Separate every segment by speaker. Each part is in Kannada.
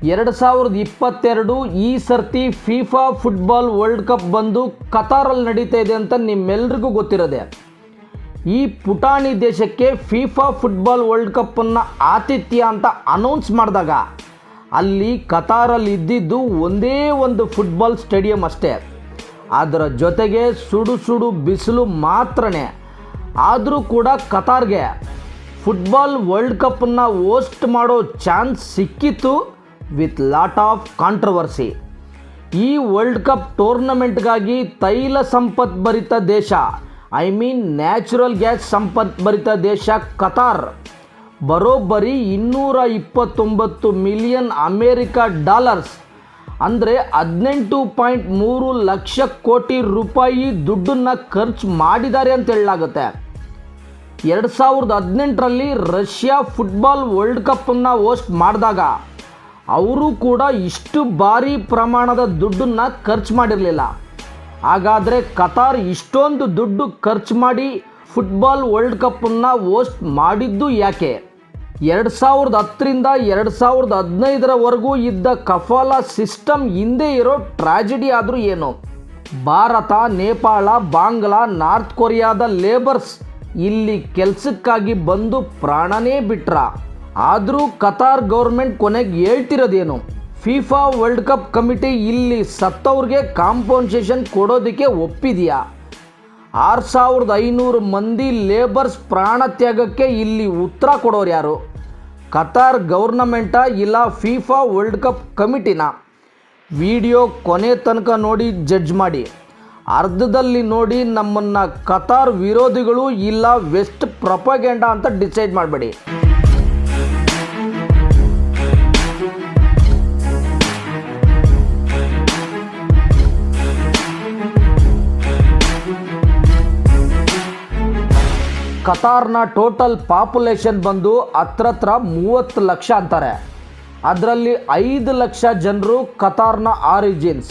Speaker 1: ಎರಡು ಸಾವಿರದ ಇಪ್ಪತ್ತೆರಡು ಈ ಸರ್ತಿ ಫಿಫಾ ಫುಟ್ಬಾಲ್ ವರ್ಲ್ಡ್ ಕಪ್ ಬಂದು ಕತಾರಲ್ಲಿ ನಡೀತಾ ಇದೆ ಅಂತ ನಿಮ್ಮೆಲ್ರಿಗೂ ಗೊತ್ತಿರೋದೆ ಈ ಪುಟಾಣಿ ದೇಶಕ್ಕೆ ಫಿಫಾ ಫುಟ್ಬಾಲ್ ವರ್ಲ್ಡ್ ಕಪ್ಪನ್ನು ಆತಿಥ್ಯ ಅಂತ ಅನೌನ್ಸ್ ಮಾಡಿದಾಗ ಅಲ್ಲಿ ಕತಾರಲ್ಲಿ ಇದ್ದಿದ್ದು ಒಂದೇ ಒಂದು ಫುಟ್ಬಾಲ್ ಸ್ಟೇಡಿಯಂ ಅಷ್ಟೇ ಅದರ ಜೊತೆಗೆ ಸುಡು ಸುಡು ಬಿಸಿಲು ಮಾತ್ರನೇ ಆದರೂ ಕೂಡ ಕತಾರ್ಗೆ ಫುಟ್ಬಾಲ್ ವರ್ಲ್ಡ್ ಕಪ್ಪನ್ನು ಹೋಸ್ಟ್ ಮಾಡೋ ಚಾನ್ಸ್ ಸಿಕ್ಕಿತ್ತು ವಿತ್ ಲಾಟ್ ಆಫ್ ಕಾಂಟ್ರವರ್ಸಿ ಈ ವರ್ಲ್ಡ್ ಕಪ್ ಟೂರ್ನಮೆಂಟ್ಗಾಗಿ ತೈಲ ಸಂಪತ್ಭರಿತ ದೇಶ ಐ ಮೀನ್ ನ್ಯಾಚುರಲ್ ಗ್ಯಾಸ್ ಸಂಪತ್ಭರಿತ ದೇಶ ಕತಾರ್ ಬರೋಬ್ಬರಿ ಇನ್ನೂರ ಇಪ್ಪತ್ತೊಂಬತ್ತು ಮಿಲಿಯನ್ ಅಮೇರಿಕ ಡಾಲರ್ಸ್ ಅಂದರೆ ಹದಿನೆಂಟು ಪಾಯಿಂಟ್ ಮೂರು ಲಕ್ಷ ಕೋಟಿ ರೂಪಾಯಿ ದುಡ್ಡನ್ನು ಖರ್ಚು ಮಾಡಿದ್ದಾರೆ ಅಂತ ಹೇಳಲಾಗುತ್ತೆ ಎರಡು ಸಾವಿರದ ಹದಿನೆಂಟರಲ್ಲಿ ರಷ್ಯಾ ಫುಟ್ಬಾಲ್ ವರ್ಲ್ಡ್ ಕಪ್ಪನ್ನು ಹೋಸ್ಟ್ ಮಾಡಿದಾಗ ಅವರು ಕೂಡ ಇಷ್ಟು ಭಾರಿ ಪ್ರಮಾಣದ ದುಡ್ಡನ್ನು ಖರ್ಚು ಮಾಡಿರಲಿಲ್ಲ ಹಾಗಾದರೆ ಕತಾರ್ ಇಷ್ಟೊಂದು ದುಡ್ಡು ಖರ್ಚು ಮಾಡಿ ಫುಟ್ಬಾಲ್ ವರ್ಲ್ಡ್ ಕಪ್ಪನ್ನು ಹೋಸ್ಟ್ ಮಾಡಿದ್ದು ಯಾಕೆ ಎರಡು ಸಾವಿರದ ಹತ್ತರಿಂದ ಎರಡು ಸಾವಿರದ ಹದಿನೈದರವರೆಗೂ ಇದ್ದ ಕಫಾಲ ಸಿಸ್ಟಮ್ ಹಿಂದೆ ಇರೋ ಟ್ರಾಜಿಡಿ ಆದರೂ ಏನು ಭಾರತ ನೇಪಾಳ ಬಾಂಗ್ಲಾ ನಾರ್ತ್ ಕೊರಿಯಾದ ಲೇಬರ್ಸ್ ಇಲ್ಲಿ ಕೆಲಸಕ್ಕಾಗಿ ಬಂದು ಪ್ರಾಣನೇ ಬಿಟ್ರ ಆದರೂ ಕತಾರ್ ಗೌರ್ಮೆಂಟ್ ಕೊನೆಗೆ ಹೇಳ್ತಿರೋದೇನು ಫಿಫಾ ವರ್ಲ್ಡ್ ಕಪ್ ಕಮಿಟಿ ಇಲ್ಲಿ ಸತ್ತವ್ರಿಗೆ ಕಾಂಪನ್ಸೇಷನ್ ಕೊಡೋದಕ್ಕೆ ಒಪ್ಪಿದೆಯಾ ಆರು ಸಾವಿರದ ಐನೂರು ಮಂದಿ ಲೇಬರ್ಸ್ ಪ್ರಾಣ ತ್ಯಾಗಕ್ಕೆ ಇಲ್ಲಿ ಉತ್ತರ ಕೊಡೋರು ಯಾರು ಕತಾರ್ ಗೌರ್ನಮೆಂಟಾ ಇಲ್ಲ ಫಿಫಾ ವರ್ಲ್ಡ್ ಕಪ್ ಕಮಿಟಿನ ವಿಡಿಯೋ ಕೊನೆ ತನಕ ನೋಡಿ ಜಡ್ಜ್ ಮಾಡಿ ಅರ್ಧದಲ್ಲಿ ನೋಡಿ ನಮ್ಮನ್ನು ಕತಾರ್ ವಿರೋಧಿಗಳು ಇಲ್ಲ ವೆಸ್ಟ್ ಪ್ರೊಪಗೆಂಡಾ ಅಂತ ಡಿಸೈಡ್ ಮಾಡಬೇಡಿ ಕತಾರ್ನ ಟೋಟಲ್ ಪಾಪ್ಯುಲೇಷನ್ ಬಂದು ಹತ್ರತ್ರ ಮೂವತ್ತು ಲಕ್ಷ ಅಂತಾರೆ ಅದರಲ್ಲಿ ಐದು ಲಕ್ಷ ಜನರು ಕತಾರ್ನ ಆರಿಜಿನ್ಸ್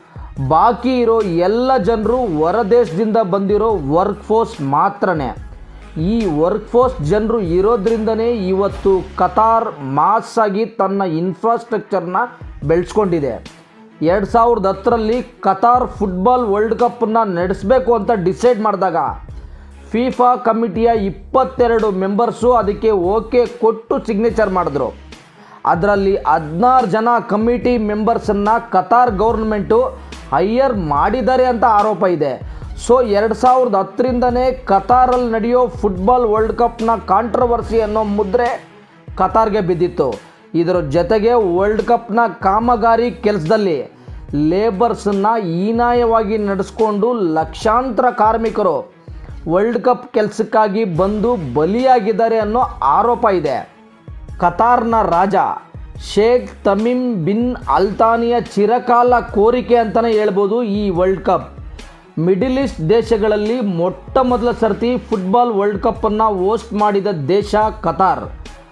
Speaker 1: ಬಾಕಿ ಇರೋ ಎಲ್ಲ ಜನರು ಹೊರದೇಶದಿಂದ ಬಂದಿರೋ ವರ್ಕ್ ಫೋರ್ಸ್ ಮಾತ್ರನೇ ಈ ವರ್ಕ್ ಫೋರ್ಸ್ ಜನರು ಇರೋದ್ರಿಂದನೇ ಇವತ್ತು ಕತಾರ್ ಮಾಸ್ ಆಗಿ ತನ್ನ ಇನ್ಫ್ರಾಸ್ಟ್ರಕ್ಚರ್ನ ಬೆಳೆಸ್ಕೊಂಡಿದೆ ಎರಡು ಸಾವಿರದ ಹತ್ತರಲ್ಲಿ ಕತಾರ್ ಫುಟ್ಬಾಲ್ ವರ್ಲ್ಡ್ ಕಪ್ಪನ್ನು ನಡೆಸಬೇಕು ಅಂತ ಡಿಸೈಡ್ ಮಾಡಿದಾಗ ಫಿಫಾ ಕಮಿಟಿಯ ಇಪ್ಪತ್ತೆರಡು ಮೆಂಬರ್ಸು ಅದಕ್ಕೆ ಓಕೆ ಕೊಟ್ಟು ಸಿಗ್ನೇಚರ್ ಮಾಡಿದ್ರು ಅದರಲ್ಲಿ ಹದಿನಾರು ಜನ ಕಮಿಟಿ ಮೆಂಬರ್ಸನ್ನು ಕತಾರ್ ಗೌರ್ಮೆಂಟು ಹೈಯರ್ ಮಾಡಿದ್ದಾರೆ ಅಂತ ಆರೋಪ ಇದೆ ಸೊ ಎರಡು ಸಾವಿರದ ಹತ್ತರಿಂದನೇ ಕತಾರಲ್ಲಿ ನಡೆಯೋ ಫುಟ್ಬಾಲ್ ವರ್ಲ್ಡ್ ಕಪ್ನ ಕಾಂಟ್ರವರ್ಸಿ ಅನ್ನೋ ಮುದ್ರೆ ಕತಾರ್ಗೆ ಬಿದ್ದಿತ್ತು ಇದರ ಜೊತೆಗೆ ವರ್ಲ್ಡ್ ಕಪ್ನ ಕಾಮಗಾರಿ ಕೆಲಸದಲ್ಲಿ ಲೇಬರ್ಸನ್ನು ಹೀನಾಯವಾಗಿ ನಡೆಸ್ಕೊಂಡು ಲಕ್ಷಾಂತರ ಕಾರ್ಮಿಕರು ವರ್ಲ್ಡ್ ಕಪ್ ಕೆಲಸಕ್ಕಾಗಿ ಬಂದು ಬಲಿಯಾಗಿದ್ದಾರೆ ಅನ್ನೋ ಆರೋಪ ಇದೆ ಕತಾರ್ನ ರಾಜ ಶೇಖ್ ತಮೀಮ್ ಬಿನ್ ಅಲ್ತಾನಿಯ ಚಿರಕಾಲ ಕೋರಿಕೆ ಅಂತಲೇ ಹೇಳ್ಬೋದು ಈ ವರ್ಲ್ಡ್ ಕಪ್ ಮಿಡಿಲ್ ಈಸ್ಟ್ ದೇಶಗಳಲ್ಲಿ ಮೊಟ್ಟ ಮೊದಲ ಸರ್ತಿ ಫುಟ್ಬಾಲ್ ವರ್ಲ್ಡ್ ಕಪ್ಪನ್ನು ಹೋಸ್ಟ್ ಮಾಡಿದ ದೇಶ ಕತಾರ್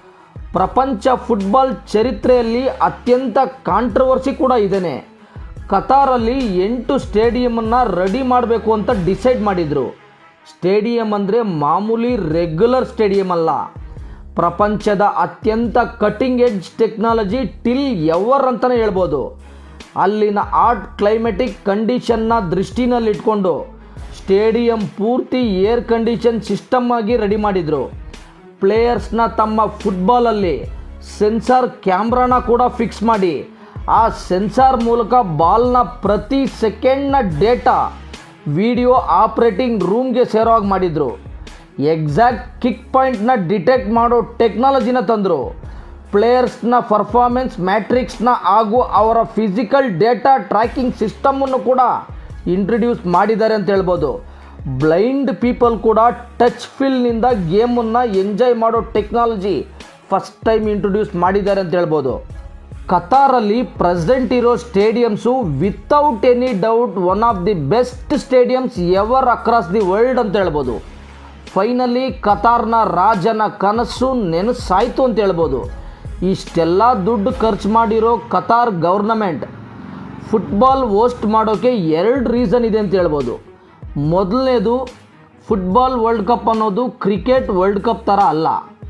Speaker 1: ಪ್ರಪಂಚ ಫುಟ್ಬಾಲ್ ಚರಿತ್ರೆಯಲ್ಲಿ ಅತ್ಯಂತ ಕಾಂಟ್ರವರ್ಸಿ ಕೂಡ ಇದೇನೆ ಕತಾರಲ್ಲಿ ಎಂಟು ಸ್ಟೇಡಿಯಮನ್ನು ರೆಡಿ ಮಾಡಬೇಕು ಅಂತ ಡಿಸೈಡ್ ಮಾಡಿದರು ಸ್ಟೇಡಿಯಂ ಅಂದರೆ ಮಾಮೂಲಿ ರೆಗ್ಯುಲರ್ ಸ್ಟೇಡಿಯಂ ಅಲ್ಲ ಪ್ರಪಂಚದ ಅತ್ಯಂತ cutting edge technology till ever ಅಂತಲೇ ಹೇಳ್ಬೋದು ಅಲ್ಲಿನ ಆರ್ಟ್ ಕ್ಲೈಮೆಟಿಕ್ ಕಂಡೀಷನ್ನ ದೃಷ್ಟಿನಲ್ಲಿಟ್ಕೊಂಡು ಸ್ಟೇಡಿಯಂ ಪೂರ್ತಿ ಏರ್ ಕಂಡೀಷನ್ ಸಿಸ್ಟಮ್ ಆಗಿ ರೆಡಿ ಮಾಡಿದರು ಪ್ಲೇಯರ್ಸ್ನ ತಮ್ಮ ಫುಟ್ಬಾಲಲ್ಲಿ ಸೆನ್ಸಾರ್ ಕ್ಯಾಮ್ರಾನ ಕೂಡ ಫಿಕ್ಸ್ ಮಾಡಿ ಆ ಸೆನ್ಸಾರ್ ಮೂಲಕ ಬಾಲ್ನ ಪ್ರತಿ ಸೆಕೆಂಡ್ನ ಡೇಟಾ ವಿಡಿಯೋ ಆಪ್ರೇಟಿಂಗ್ ರೂಮ್ಗೆ ಸೇರೋ ಹಾಗೆ ಮಾಡಿದರು ಎಕ್ಸಾಕ್ಟ್ ಕಿಕ್ ಪಾಯಿಂಟ್ನ ಡಿಟೆಕ್ಟ್ ಮಾಡೋ ಟೆಕ್ನಾಲಜಿನ ತಂದರು ಪ್ಲೇಯರ್ಸ್ನ ಪರ್ಫಾರ್ಮೆನ್ಸ್ ಮ್ಯಾಟ್ರಿಕ್ಸ್ನ ಹಾಗೂ ಅವರ ಫಿಸಿಕಲ್ ಡೇಟಾ ಟ್ರ್ಯಾಕಿಂಗ್ ಸಿಸ್ಟಮನ್ನು ಕೂಡ ಇಂಟ್ರಡ್ಯೂಸ್ ಮಾಡಿದ್ದಾರೆ ಅಂತ ಹೇಳ್ಬೋದು ಬ್ಲೈಂಡ್ ಪೀಪಲ್ ಕೂಡ ಟಚ್ ಫೀಲ್ನಿಂದ ಗೇಮನ್ನು ಎಂಜಾಯ್ ಮಾಡೋ ಟೆಕ್ನಾಲಜಿ ಫಸ್ಟ್ ಟೈಮ್ ಇಂಟ್ರೊಡ್ಯೂಸ್ ಮಾಡಿದ್ದಾರೆ ಅಂತ ಹೇಳ್ಬೋದು ಕತಾರಲ್ಲಿ ಪ್ರೆಸೆಂಟ್ ಇರೋ stadiums without any doubt one of the best stadiums ever across the world ಅಂತ ಹೇಳ್ಬೋದು ಫೈನಲಿ ಕತಾರ್ನ ರಾಜನ ಕನಸು ನೆನಸಾಯ್ತು ಅಂತ ಹೇಳ್ಬೋದು ಇಷ್ಟೆಲ್ಲ ದುಡ್ಡು ಖರ್ಚು ಮಾಡಿರೋ ಕತಾರ್ ಗೌರ್ನಮೆಂಟ್ ಫುಟ್ಬಾಲ್ ಹೋಸ್ಟ್ ಮಾಡೋಕ್ಕೆ ಎರಡು ರೀಸನ್ ಇದೆ ಅಂತ ಹೇಳ್ಬೋದು ಮೊದಲನೇದು ಫುಟ್ಬಾಲ್ ವರ್ಲ್ಡ್ ಕಪ್ ಅನ್ನೋದು ಕ್ರಿಕೆಟ್ ವರ್ಲ್ಡ್ ಕಪ್ ಥರ ಅಲ್ಲ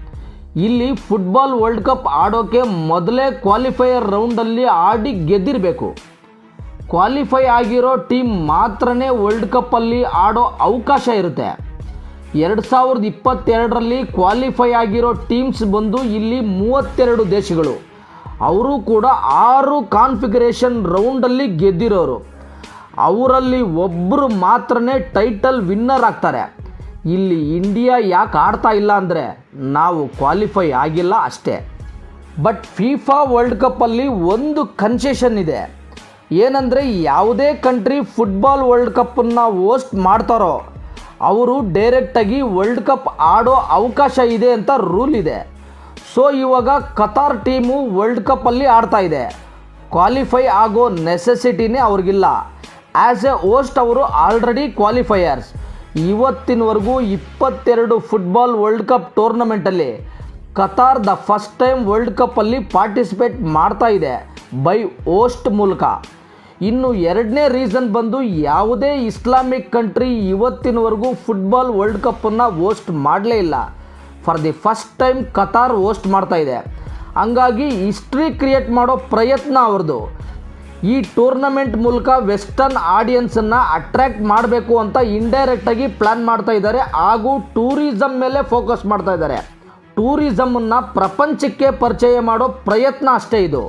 Speaker 1: ಇಲ್ಲಿ ಫುಟ್ಬಾಲ್ ವರ್ಲ್ಡ್ ಕಪ್ ಆಡೋಕ್ಕೆ ಮೊದಲೇ ಕ್ವಾಲಿಫೈಯರ್ ರೌಂಡಲ್ಲಿ ಆಡಿ ಗೆದ್ದಿರಬೇಕು ಕ್ವಾಲಿಫೈ ಆಗಿರೋ ಟೀಮ್ ಮಾತ್ರನೇ ವರ್ಲ್ಡ್ ಕಪ್ಪಲ್ಲಿ ಆಡೋ ಅವಕಾಶ ಇರುತ್ತೆ ಎರಡು ಸಾವಿರದ ಇಪ್ಪತ್ತೆರಡರಲ್ಲಿ ಕ್ವಾಲಿಫೈ ಆಗಿರೋ ಟೀಮ್ಸ್ ಬಂದು ಇಲ್ಲಿ ಮೂವತ್ತೆರಡು ದೇಶಗಳು ಅವರು ಕೂಡ ಆರು ಕಾನ್ಫಿಗರೇಷನ್ ರೌಂಡಲ್ಲಿ ಗೆದ್ದಿರೋರು ಅವರಲ್ಲಿ ಒಬ್ಬರು ಮಾತ್ರನೇ ಟೈಟಲ್ ವಿನ್ನರ್ ಆಗ್ತಾರೆ ಇಲ್ಲಿ ಇಂಡಿಯಾ ಯಾಕೆ ಆಡ್ತಾ ಇಲ್ಲ ಅಂದರೆ ನಾವು ಕ್ವಾಲಿಫೈ ಆಗಿಲ್ಲ ಅಷ್ಟೇ ಬಟ್ ಫಿಫಾ ವರ್ಲ್ಡ್ ಕಪ್ಪಲ್ಲಿ ಒಂದು ಕನ್ಸೆಷನ್ ಇದೆ ಏನಂದರೆ ಯಾವುದೇ ಕಂಟ್ರಿ ಫುಟ್ಬಾಲ್ ವರ್ಲ್ಡ್ ಕಪ್ಪನ್ನು ಹೋಸ್ಟ್ ಮಾಡ್ತಾರೋ ಅವರು ಡೈರೆಕ್ಟಾಗಿ ವರ್ಲ್ಡ್ ಕಪ್ ಆಡೋ ಅವಕಾಶ ಇದೆ ಅಂತ ರೂಲ್ ಇದೆ ಸೊ ಇವಾಗ ಕತಾರ್ ಟೀಮು ವರ್ಲ್ಡ್ ಕಪ್ಪಲ್ಲಿ ಆಡ್ತಾ ಇದೆ ಕ್ವಾಲಿಫೈ ಆಗೋ ನೆಸೆಸಿಟಿನೇ ಅವ್ರಿಗಿಲ್ಲ ಆ್ಯಸ್ ಎ ಹೋಸ್ಟ್ ಅವರು ಆಲ್ರೆಡಿ ಕ್ವಾಲಿಫೈಯರ್ಸ್ ಇವತ್ತಿನವರೆಗೂ ಇಪ್ಪತ್ತೆರಡು ಫುಟ್ಬಾಲ್ ವರ್ಲ್ಡ್ ಕಪ್ ಟೂರ್ನಮೆಂಟಲ್ಲಿ Qatar the first time world ಕಪ್ಪಲ್ಲಿ ಪಾರ್ಟಿಸಿಪೇಟ್ ಮಾಡ್ತಾ ಇದೆ ಬೈ ಹೋಸ್ಟ್ ಮೂಲಕ ಇನ್ನು ಎರಡನೇ ರೀಸನ್ ಬಂದು ಯಾವುದೇ ಇಸ್ಲಾಮಿಕ್ ಕಂಟ್ರಿ ಇವತ್ತಿನವರೆಗೂ ಫುಟ್ಬಾಲ್ ವರ್ಲ್ಡ್ ಕಪ್ಪನ್ನು ಹೋಸ್ಟ್ ಮಾಡಲೇ ಇಲ್ಲ for the first time Qatar host ಮಾಡ್ತಾ ಇದೆ ಹಂಗಾಗಿ ಹಿಸ್ಟ್ರಿ ಕ್ರಿಯೇಟ್ ಮಾಡೋ ಪ್ರಯತ್ನ ಅವ್ರದ್ದು ಈ ಟೂರ್ನಮೆಂಟ್ ಮೂಲಕ ವೆಸ್ಟರ್ನ್ ಆಡಿಯನ್ಸನ್ನು ಅಟ್ರ್ಯಾಕ್ಟ್ ಮಾಡಬೇಕು ಅಂತ ಇಂಡೈರೆಕ್ಟಾಗಿ ಪ್ಲ್ಯಾನ್ ಮಾಡ್ತಾ ಇದ್ದಾರೆ ಹಾಗೂ ಟೂರಿಸಮ್ ಮೇಲೆ ಫೋಕಸ್ ಮಾಡ್ತಾ ಇದ್ದಾರೆ ಟೂರಿಸಮನ್ನು ಪ್ರಪಂಚಕ್ಕೆ ಪರಿಚಯ ಮಾಡೋ ಪ್ರಯತ್ನ ಅಷ್ಟೇ ಇದು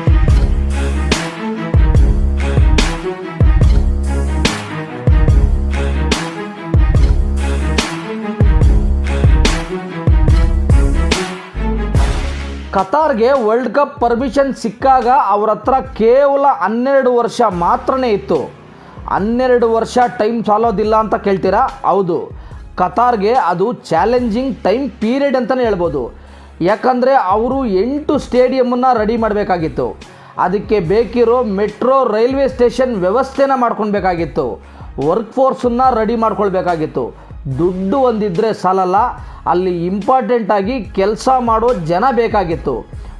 Speaker 1: ಕತಾರ್ಗೆ ವರ್ಲ್ಡ್ ಕಪ್ ಪರ್ಮಿಷನ್ ಸಿಕ್ಕಾಗ ಅವ್ರ ಹತ್ರ ಕೇವಲ ಹನ್ನೆರಡು ವರ್ಷ ಮಾತ್ರನೇ ಇತ್ತು ಹನ್ನೆರಡು ವರ್ಷ ಟೈಮ್ ಸಾಲೋದಿಲ್ಲ ಅಂತ ಕೇಳ್ತೀರಾ ಹೌದು ಕತಾರ್ಗೆ ಅದು ಚಾಲೆಂಜಿಂಗ್ ಟೈಮ್ ಪೀರಿಯಡ್ ಅಂತಲೇ ಹೇಳ್ಬೋದು ಯಾಕಂದರೆ ಅವರು ಎಂಟು ಸ್ಟೇಡಿಯಮನ್ನು ರೆಡಿ ಮಾಡಬೇಕಾಗಿತ್ತು ಅದಕ್ಕೆ ಬೇಕಿರೋ ಮೆಟ್ರೋ ರೈಲ್ವೆ ಸ್ಟೇಷನ್ ವ್ಯವಸ್ಥೆನ ಮಾಡ್ಕೊಳ್ಬೇಕಾಗಿತ್ತು ವರ್ಕ್ ಫೋರ್ಸನ್ನು ರೆಡಿ ಮಾಡ್ಕೊಳ್ಬೇಕಾಗಿತ್ತು ದುಡ್ಡು ಒಂದಿದ್ದರೆ ಸಾಲಲ್ಲ ಅಲ್ಲಿ ಇಂಪಾರ್ಟೆಂಟ್ ಆಗಿ ಕೆಲಸ ಮಾಡೋ ಜನ ಬೇಕಾಗಿತ್ತು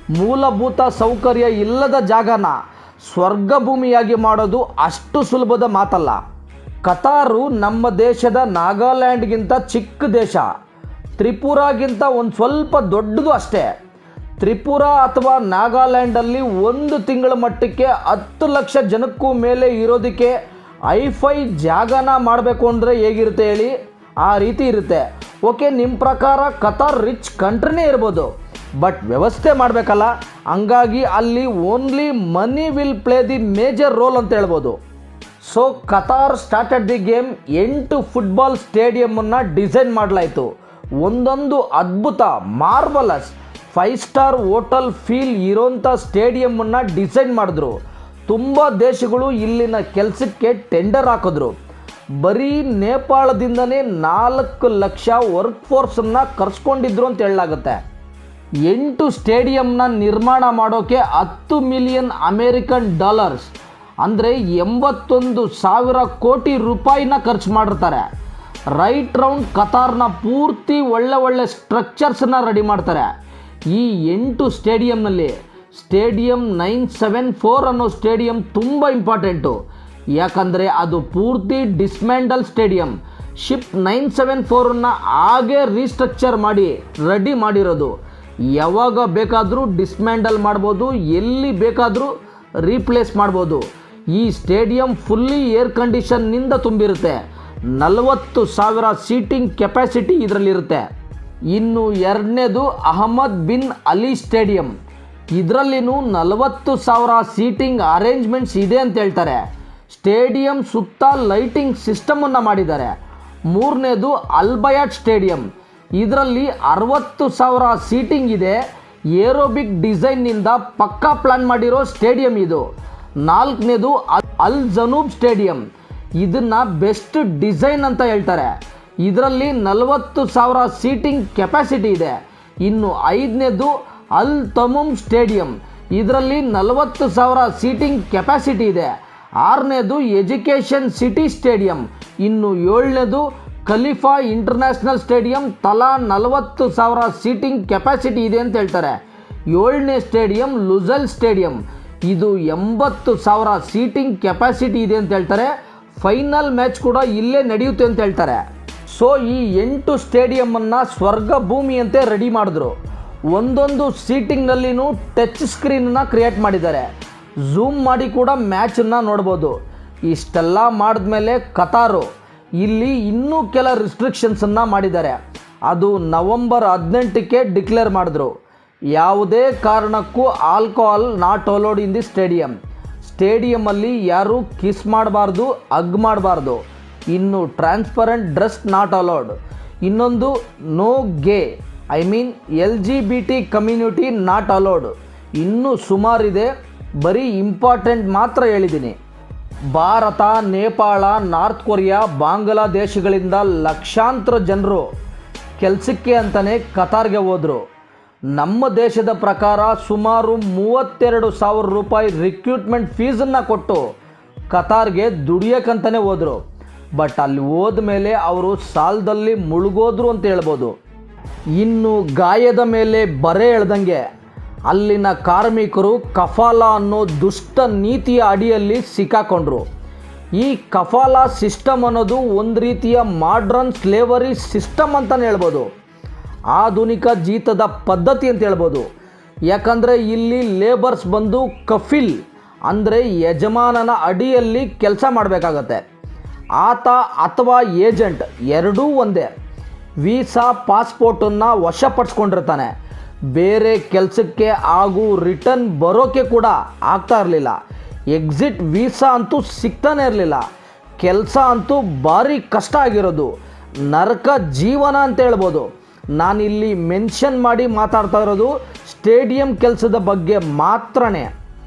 Speaker 1: ಮೂಲಭೂತ ಸೌಕರ್ಯ ಇಲ್ಲದ ಜಾಗನ ಸ್ವರ್ಗ ಭೂಮಿಯಾಗಿ ಮಾಡೋದು ಅಷ್ಟು ಸುಲಭದ ಮಾತಲ್ಲ ಕತಾರು ನಮ್ಮ ದೇಶದ ನಾಗಾಲ್ಯಾಂಡ್ಗಿಂತ ಚಿಕ್ಕ ದೇಶ ತ್ರಿಪುರಾಗಿಂತ ಒಂದು ಸ್ವಲ್ಪ ದೊಡ್ಡದು ಅಷ್ಟೇ ತ್ರಿಪುರ ಅಥವಾ ನಾಗಾಲ್ಯಾಂಡಲ್ಲಿ ಒಂದು ತಿಂಗಳ ಮಟ್ಟಕ್ಕೆ ಹತ್ತು ಲಕ್ಷ ಜನಕ್ಕೂ ಮೇಲೆ ಇರೋದಕ್ಕೆ ಐಫೈ ಜಾಗನ ಮಾಡಬೇಕು ಅಂದರೆ ಹೇಗಿರುತ್ತೆ ಹೇಳಿ ಆ ರೀತಿ ಇರುತ್ತೆ ಓಕೆ ನಿಮ್ಮ ಪ್ರಕಾರ ಕತಾರ್ ರಿಚ್ ಕಂಟ್ರಿನೇ ಇರ್ಬೋದು ಬಟ್ ವ್ಯವಸ್ಥೆ ಮಾಡಬೇಕಲ್ಲ ಹಂಗಾಗಿ ಅಲ್ಲಿ only money will play the major role ಅಂತ ಹೇಳ್ಬೋದು so Qatar started the game ಎಂಟು ಫುಟ್ಬಾಲ್ ಸ್ಟೇಡಿಯಮನ್ನು ಡಿಸೈನ್ ಮಾಡಲಾಯಿತು ಒಂದೊಂದು ಅದ್ಭುತ marvellous five star hotel feel ಇರೋಂಥ ಸ್ಟೇಡಿಯಮನ್ನು ಡಿಸೈನ್ ಮಾಡಿದ್ರು ತುಂಬ ದೇಶಗಳು ಇಲ್ಲಿನ ಕೆಲಸಕ್ಕೆ ಟೆಂಡರ್ ಹಾಕಿದ್ರು ಬರೀ ನೇಪಾಳದಿಂದನೇ ನಾಲ್ಕು ಲಕ್ಷ ವರ್ಕ್ ಫೋರ್ಸನ್ನು ಕರ್ಸ್ಕೊಂಡಿದ್ರು ಅಂತ ಹೇಳಲಾಗುತ್ತೆ ಎಂಟು ಸ್ಟೇಡಿಯಂನ ನಿರ್ಮಾಣ ಮಾಡೋಕ್ಕೆ ಹತ್ತು ಮಿಲಿಯನ್ ಅಮೇರಿಕನ್ ಡಾಲರ್ಸ್ ಅಂದರೆ ಎಂಬತ್ತೊಂದು ಸಾವಿರ ಕೋಟಿ ರೂಪಾಯಿನ ಖರ್ಚು ಮಾಡಿರ್ತಾರೆ ರೈಟ್ ರೌಂಡ್ ಕತಾರ್ನ ಪೂರ್ತಿ ಒಳ್ಳೆ ಒಳ್ಳೆ ಸ್ಟ್ರಕ್ಚರ್ಸನ್ನ ರೆಡಿ ಮಾಡ್ತಾರೆ ಈ ಎಂಟು ಸ್ಟೇಡಿಯಂನಲ್ಲಿ ಸ್ಟೇಡಿಯಂ ನೈನ್ ಸೆವೆನ್ ಫೋರ್ ಅನ್ನೋ ಸ್ಟೇಡಿಯಂ ತುಂಬ ಇಂಪಾರ್ಟೆಂಟು ಯಾಕಂದರೆ ಅದು ಪೂರ್ತಿ dismantle stadium ship nine seven ಫೋರನ್ನು ಹಾಗೆ ರೀಸ್ಟ್ರಕ್ಚರ್ ಮಾಡಿ ರೆಡಿ ಮಾಡಿರೋದು ಯಾವಾಗ ಬೇಕಾದರೂ ಡಿಸ್ಮ್ಯಾಂಡಲ್ ಮಾಡ್ಬೋದು ಎಲ್ಲಿ ಬೇಕಾದರೂ ರೀಪ್ಲೇಸ್ ಮಾಡ್ಬೋದು ಈ ಸ್ಟೇಡಿಯಂ ಫುಲ್ಲಿ ಏರ್ ಕಂಡೀಷನ್ನಿಂದ ತುಂಬಿರುತ್ತೆ ನಲವತ್ತು ಸಾವಿರ ಸೀಟಿಂಗ್ ಕೆಪಾಸಿಟಿ ಇದರಲ್ಲಿರುತ್ತೆ ಇನ್ನು ಎರಡನೇದು ಅಹಮದ್ ಬಿನ್ ಅಲಿ ಸ್ಟೇಡಿಯಂ ಇದರಲ್ಲಿನೂ ನಲವತ್ತು ಸಾವಿರ ಸೀಟಿಂಗ್ ಅರೇಂಜ್ಮೆಂಟ್ಸ್ ಇದೆ ಅಂತ ಹೇಳ್ತಾರೆ ಸ್ಟೇಡಿಯಂ ಸುತ್ತ ಲೈಟಿಂಗ್ ಸಿಸ್ಟಮನ್ನು ಮಾಡಿದ್ದಾರೆ ಮೂರನೇದು ಅಲ್ಬಯಾಟ್ ಸ್ಟೇಡಿಯಂ ಇದರಲ್ಲಿ ಅರವತ್ತು ಸಾವಿರ ಸೀಟಿಂಗ್ ಇದೆ ಏರೋಬಿಕ್ ಡಿಸೈನ್ನಿಂದ ಪಕ್ಕಾ ಪ್ಲಾನ್ ಮಾಡಿರೋ ಸ್ಟೇಡಿಯಂ ಇದು ನಾಲ್ಕನೇದು ಅಲ್ ಜನೂಬ್ ಸ್ಟೇಡಿಯಂ ಇದನ್ನ ಬೆಸ್ಟ್ ಡಿಸೈನ್ ಅಂತ ಹೇಳ್ತಾರೆ ಇದರಲ್ಲಿ ನಲವತ್ತು ಸಾವಿರ ಸೀಟಿಂಗ್ ಕೆಪಾಸಿಟಿ ಇದೆ ಇನ್ನು ಐದನೇದು ಅಲ್ ತಮುಮ್ ಸ್ಟೇಡಿಯಂ ಇದರಲ್ಲಿ ನಲವತ್ತು ಸಾವಿರ ಸೀಟಿಂಗ್ ಕೆಪಾಸಿಟಿ ಇದೆ ಆರನೇದು ಎಜುಕೇಷನ್ ಸಿಟಿ ಸ್ಟೇಡಿಯಂ ಇನ್ನು ಏಳನೇದು ಖಲೀಫಾ ಇಂಟರ್ನ್ಯಾಷನಲ್ ಸ್ಟೇಡಿಯಂ ತಲಾ ನಲವತ್ತು ಸಾವಿರ ಸೀಟಿಂಗ್ ಕೆಪಾಸಿಟಿ ಇದೆ ಅಂತ ಹೇಳ್ತಾರೆ ಏಳನೇ ಸ್ಟೇಡಿಯಂ ಲುಜಲ್ ಸ್ಟೇಡಿಯಂ ಇದು ಎಂಬತ್ತು ಸಾವಿರ ಸೀಟಿಂಗ್ ಕೆಪಾಸಿಟಿ ಇದೆ ಅಂತ ಹೇಳ್ತಾರೆ ಫೈನಲ್ ಮ್ಯಾಚ್ ಕೂಡ ಇಲ್ಲೇ ನಡೆಯುತ್ತೆ ಅಂತ ಹೇಳ್ತಾರೆ ಸೊ ಈ ಎಂಟು ಸ್ಟೇಡಿಯಮನ್ನು ಸ್ವರ್ಗ ಭೂಮಿಯಂತೆ ರೆಡಿ ಮಾಡಿದ್ರು ಒಂದೊಂದು ಸೀಟಿಂಗ್ನಲ್ಲಿನೂ ಟಚ್ ಸ್ಕ್ರೀನ್ನ ಕ್ರಿಯೇಟ್ ಮಾಡಿದ್ದಾರೆ ಝೂಮ್ ಮಾಡಿ ಕೂಡ ಮ್ಯಾಚನ್ನು ನೋಡ್ಬೋದು ಇಷ್ಟೆಲ್ಲ ಮಾಡಿದ್ಮೇಲೆ ಕತಾರು ಇಲ್ಲಿ ಇನ್ನೂ ಕೆಲ ರಿಸ್ಟ್ರಿಕ್ಷನ್ಸನ್ನು ಮಾಡಿದ್ದಾರೆ ಅದು ನವಂಬರ್ ಹದಿನೆಂಟಕ್ಕೆ ಡಿಕ್ಲೇರ್ ಮಾಡಿದ್ರು ಯಾವುದೇ ಕಾರಣಕ್ಕೂ alcohol not allowed in the stadium ಸ್ಟೇಡಿಯಮಲ್ಲಿ ಯಾರೂ ಕಿಸ್ ಮಾಡಬಾರ್ದು ಅಗ್ ಮಾಡಬಾರ್ದು ಇನ್ನು ಟ್ರಾನ್ಸ್ಪರೆಂಟ್ ಡ್ರೆಸ್ ನಾಟ್ ಅಲೋಡ್ ಇನ್ನೊಂದು no gay I mean L G B T community not allowed ಇನ್ನೂ ಸುಮಾರಿದೆ ಬರೀ ಇಂಪಾರ್ಟೆಂಟ್ ಮಾತ್ರ ಹೇಳಿದ್ದೀನಿ ಭಾರತ ನೇಪಾಳ ನಾರ್ತ್ ಕೊರಿಯಾ ಬಾಂಗ್ಲಾದೇಶಗಳಿಂದ ಲಕ್ಷಾಂತರ ಜನರು ಕೆಲಸಕ್ಕೆ ಅಂತಲೇ ಕತಾರ್ಗೆ ಹೋದರು ನಮ್ಮ ದೇಶದ ಪ್ರಕಾರ ಸುಮಾರು ಮೂವತ್ತೆರಡು ಸಾವಿರ ರೂಪಾಯಿ ರಿಕ್ರೂಟ್ಮೆಂಟ್ ಫೀಸನ್ನು ಕೊಟ್ಟು ಕತಾರ್ಗೆ ದುಡಿಯೋಕ್ಕಂತಲೇ ಹೋದರು ಬಟ್ ಅಲ್ಲಿ ಹೋದ್ಮೇಲೆ ಅವರು ಸಾಲದಲ್ಲಿ ಮುಳುಗೋದ್ರು ಅಂತ ಹೇಳ್ಬೋದು ಇನ್ನು ಗಾಯದ ಮೇಲೆ ಬರೆ ಎಳ್ದಂಗೆ ಅಲ್ಲಿನ ಕಾರ್ಮಿಕರು ಕಫಾಲ ಅನ್ನೋ ದುಷ್ಟ ನೀತಿಯ ಅಡಿಯಲ್ಲಿ ಸಿಕ್ಕಾಕೊಂಡ್ರು ಈ ಕಫಾಲ ಸಿಸ್ಟಮ್ ಅನ್ನೋದು ಒಂದು ರೀತಿಯ ಮಾಡ್ರನ್ ಸ್ಲೇವರಿ ಸಿಸ್ಟಮ್ ಅಂತಲೇ ಹೇಳ್ಬೋದು ಆಧುನಿಕ ಜೀತದ ಪದ್ಧತಿ ಅಂತ ಹೇಳ್ಬೋದು ಯಾಕಂದರೆ ಇಲ್ಲಿ ಲೇಬರ್ಸ್ ಬಂದು ಕಫಿಲ್ ಅಂದರೆ ಯಜಮಾನನ ಅಡಿಯಲ್ಲಿ ಕೆಲಸ ಮಾಡಬೇಕಾಗತ್ತೆ ಆತ ಅಥವಾ ಏಜೆಂಟ್ ಎರಡೂ ಒಂದೇ ವೀಸಾ ಪಾಸ್ಪೋರ್ಟನ್ನು ವಶಪಡಿಸ್ಕೊಂಡಿರ್ತಾನೆ ಬೇರೆ ಕೆಲಸಕ್ಕೆ ಹಾಗೂ ರಿಟರ್ನ್ ಬರೋಕ್ಕೆ ಕೂಡ ಆಗ್ತಾ ಇರಲಿಲ್ಲ ಎಕ್ಸಿಟ್ ವೀಸಾ ಅಂತೂ ಸಿಗ್ತಾನೆ ಇರಲಿಲ್ಲ ಕೆಲಸ ಅಂತೂ ಭಾರಿ ಕಷ್ಟ ಆಗಿರೋದು ನರಕ ಜೀವನ ಅಂತ ಹೇಳ್ಬೋದು ನಾನಿಲ್ಲಿ ಮೆನ್ಷನ್ ಮಾಡಿ ಮಾತಾಡ್ತಾ ಇರೋದು ಸ್ಟೇಡಿಯಂ ಕೆಲಸದ ಬಗ್ಗೆ ಮಾತ್ರನೇ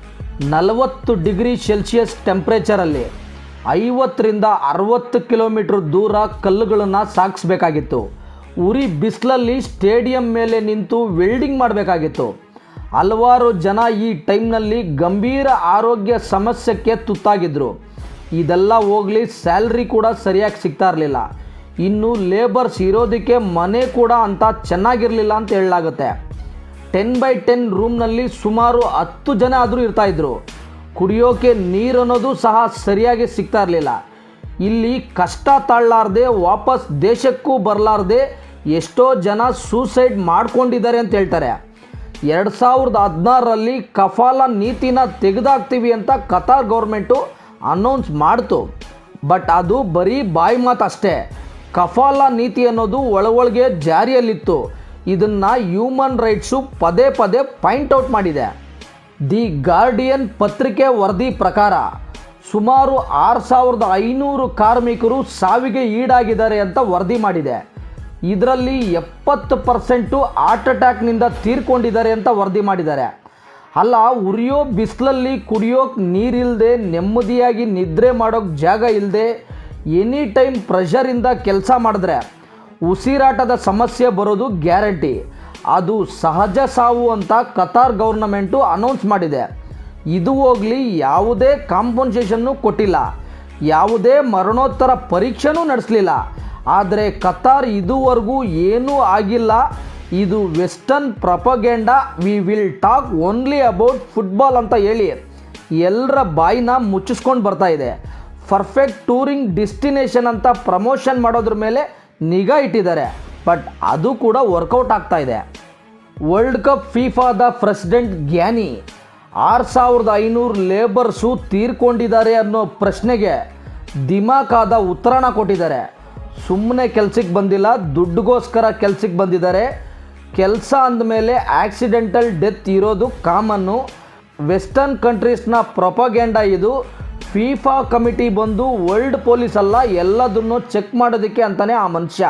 Speaker 1: ನಲವತ್ತು ಡಿಗ್ರಿ ಸೆಲ್ಸಿಯಸ್ ಟೆಂಪ್ರೇಚರಲ್ಲಿ ಐವತ್ತರಿಂದ ಅರವತ್ತು ಕಿಲೋಮೀಟ್ರ್ ದೂರ ಕಲ್ಲುಗಳನ್ನು ಸಾಗಿಸ್ಬೇಕಾಗಿತ್ತು ಉರಿ ಬಿಸಿಲಲ್ಲಿ ಸ್ಟೇಡಿಯಂ ಮೇಲೆ ನಿಂತು ವೆಲ್ಡಿಂಗ್ ಮಾಡಬೇಕಾಗಿತ್ತು ಹಲವಾರು ಜನ ಈ ಟೈಮ್ನಲ್ಲಿ ಗಂಭೀರ ಆರೋಗ್ಯ ಸಮಸ್ಯೆಗೆ ತುತ್ತಾಗಿದ್ದರು ಇದೆಲ್ಲ ಹೋಗಲಿ ಸ್ಯಾಲ್ರಿ ಕೂಡ ಸರಿಯಾಗಿ ಸಿಗ್ತಾ ಇರಲಿಲ್ಲ ಇನ್ನು ಲೇಬರ್ಸ್ ಇರೋದಕ್ಕೆ ಮನೆ ಕೂಡ ಅಂತ ಚೆನ್ನಾಗಿರಲಿಲ್ಲ ಅಂತ ಹೇಳಲಾಗುತ್ತೆ ಟೆನ್ ಬೈ ಟೆನ್ ರೂಮ್ನಲ್ಲಿ ಸುಮಾರು ಹತ್ತು ಜನ ಆದರೂ ಇರ್ತಾಯಿದ್ರು ಕುಡಿಯೋಕೆ ನೀರು ಅನ್ನೋದು ಸಹ ಸರಿಯಾಗಿ ಸಿಗ್ತಾ ಇರಲಿಲ್ಲ ಇಲ್ಲಿ ಕಷ್ಟ ತಾಳಲಾರ್ದೆ ವಾಪಸ್ ದೇಶಕ್ಕೂ ಬರಲಾರ್ದೆ ಎಷ್ಟೋ ಜನ ಸೂಸೈಡ್ ಮಾಡ್ಕೊಂಡಿದ್ದಾರೆ ಅಂತ ಹೇಳ್ತಾರೆ ಎರಡು ಸಾವಿರದ ಹದಿನಾರರಲ್ಲಿ ಕಫಾಲ ನೀತಿನ ತೆಗೆದಾಕ್ತೀವಿ ಅಂತ ಕತಾರ್ ಗೌರ್ಮೆಂಟು ಅನೌನ್ಸ್ ಮಾಡ್ತು ಬಟ್ ಅದು ಬರೀ ಬಾಯಿ ಮಾತು ಅಷ್ಟೇ ಕಫಾಲ ನೀತಿ ಅನ್ನೋದು ಒಳಗೊಳಗೆ ಜಾರಿಯಲ್ಲಿತ್ತು ಇದನ್ನು ಹ್ಯೂಮನ್ ರೈಟ್ಸು ಪದೇ ಪದೇ ಪಾಯಿಂಟ್ ಔಟ್ ಮಾಡಿದೆ ದಿ ಗಾರ್ಡಿಯನ್ ಪತ್ರಿಕೆ ವರದಿ ಪ್ರಕಾರ ಸುಮಾರು ಆರು ಸಾವಿರದ ಐನೂರು ಕಾರ್ಮಿಕರು ಸಾವಿಗೆ ಈಡಾಗಿದ್ದಾರೆ ಅಂತ ವರದಿ ಮಾಡಿದೆ ಇದರಲ್ಲಿ ಎಪ್ಪತ್ತು ಪರ್ಸೆಂಟು ಹಾರ್ಟ್ ಅಟ್ಯಾಕ್ನಿಂದ ತೀರ್ಕೊಂಡಿದ್ದಾರೆ ಅಂತ ವರದಿ ಮಾಡಿದ್ದಾರೆ ಅಲ್ಲ ಉರಿಯೋ ಬಿಸಿಲಲ್ಲಿ ಕುಡಿಯೋಕೆ ನೀರಿಲ್ಲದೆ ನೆಮ್ಮದಿಯಾಗಿ ನಿದ್ರೆ ಮಾಡೋಕ್ಕೆ ಜಾಗ ಇಲ್ಲದೆ ಎನಿ ಟೈಮ್ ಪ್ರೆಷರಿಂದ ಕೆಲಸ ಮಾಡಿದ್ರೆ ಉಸಿರಾಟದ ಸಮಸ್ಯೆ ಬರೋದು ಗ್ಯಾರಂಟಿ ಅದು ಸಹಜ ಸಾವು ಅಂತ ಕತಾರ್ ಗೌರ್ನಮೆಂಟು ಅನೌನ್ಸ್ ಮಾಡಿದೆ ಇದು ಹೋಗಲಿ ಯಾವುದೇ ಕಾಂಪನ್ಸೇಷನ್ನು ಕೊಟ್ಟಿಲ್ಲ ಯಾವುದೇ ಮರಣೋತ್ತರ ಪರೀಕ್ಷೆನೂ ನಡೆಸಲಿಲ್ಲ ಆದರೆ ಕತಾರ್ ಇದುವರೆಗೂ ಏನೂ ಆಗಿಲ್ಲ ಇದು western propaganda we will talk only about football ಅಂತ ಹೇಳಿ ಎಲ್ಲರ ಬಾಯಿನ ಮುಚ್ಚಿಸ್ಕೊಂಡು ಬರ್ತಾ ಇದೆ ಪರ್ಫೆಕ್ಟ್ ಟೂರಿಂಗ್ ಡೆಸ್ಟಿನೇಷನ್ ಅಂತ ಪ್ರಮೋಷನ್ ಮಾಡೋದ್ರ ಮೇಲೆ ನಿಗಾ ಇಟ್ಟಿದ್ದಾರೆ ಬಟ್ ಅದು ಕೂಡ ವರ್ಕೌಟ್ ಆಗ್ತಾ ಇದೆ ವರ್ಲ್ಡ್ ಕಪ್ ಫಿಫಾದ ಪ್ರೆಸಿಡೆಂಟ್ ಗ್ಯಾನಿ ಆರು ಸಾವಿರದ ಐನೂರು ಲೇಬರ್ಸು ತೀರ್ಕೊಂಡಿದ್ದಾರೆ ಅನ್ನೋ ಪ್ರಶ್ನೆಗೆ ದಿಮಾಕಾದ ಉತ್ತರನ ಕೊಟ್ಟಿದ್ದಾರೆ ಸುಮ್ಮನೆ ಕೆಲ್ಸಕ್ಕೆ ಬಂದಿಲ್ಲ ದುಡ್ಡುಗೋಸ್ಕರ ಕೆಲ್ಸಕ್ಕೆ ಬಂದಿದ್ದಾರೆ ಕೆಲಸ ಅಂದಮೇಲೆ ಆಕ್ಸಿಡೆಂಟಲ್ ಡೆತ್ ಇರೋದು ಕಾಮನ್ನು ವೆಸ್ಟರ್ನ್ ಕಂಟ್ರೀಸ್ನ ಪ್ರೊಪಗೆಂಡ ಇದು ಫಿಫಾ ಕಮಿಟಿ ಬಂದು ವರ್ಲ್ಡ್ ಪೊಲೀಸ್ ಅಲ್ಲ ಎಲ್ಲದನ್ನು ಚೆಕ್ ಮಾಡೋದಕ್ಕೆ ಅಂತಾನೆ ಆ ಮನುಷ್ಯ